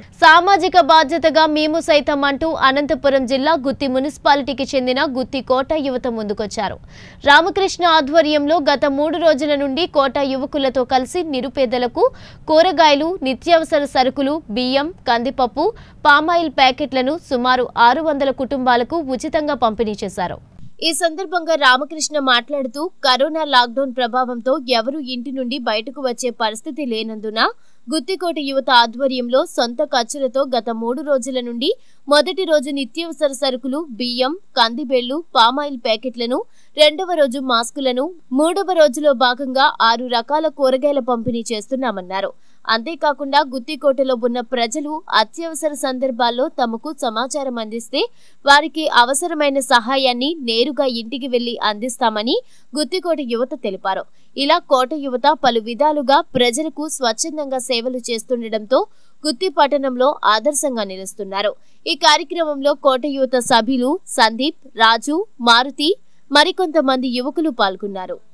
సామాజిక బాధ్యతగా మేము సైతం అంటూ అనంతపురం జిల్లా గుత్తి మున్సిపాలిటీకి చెందిన గుత్తి కోట యువత ముందుకొచ్చారు రామకృష్ణ ఆధ్వర్యంలో గత మూడు రోజుల నుండి కోట యువకులతో కలిసి నిరుపేదలకు కూరగాయలు నిత్యావసర సరుకులు బియ్యం కందిపప్పు పామాయిల్ ప్యాకెట్లను సుమారు ఆరు వందల కుటుంబాలకు ఉచితంగా పంపిణీ చేశారు ఈ సందర్భంగా రామకృష్ణ మాట్లాడుతూ కరోనా లాక్డౌన్ ప్రభావంతో ఎవరూ ఇంటి నుండి బయటకు వచ్చే పరిస్థితి లేనందున గుత్తికోట యువత ఆధ్వర్యంలో సొంత ఖర్చులతో గత మూడు రోజుల నుండి మొదటి రోజు నిత్యావసర సరుకులు బియ్యం కందిబెళ్లు పామాయిల్ ప్యాకెట్లను రెండవ రోజు మాస్కులను మూడవ రోజులో భాగంగా ఆరు రకాల కూరగాయల పంపిణీ చేస్తున్నామన్నారు అంతేకాకుండా గుత్తికోటలో ఉన్న ప్రజలు అత్యవసర సందర్భాల్లో తమకు సమాచారం అందిస్తే వారికి అవసరమైన సహాయాన్ని నేరుగా ఇంటికి వెళ్లి అందిస్తామని గుత్తికోట యువత తెలిపారు ఇలా కోట యువత పలు విధాలుగా ప్రజలకు స్వచ్ఛందంగా సేవలు చేస్తుండటంతో గుత్తి పట్టణంలో ఆదర్శంగా నిలుస్తున్నారు ఈ కార్యక్రమంలో కోట యువత సభ్యులు సందీప్ రాజు మారుతి మరికొంతమంది యువకులు పాల్గొన్నారు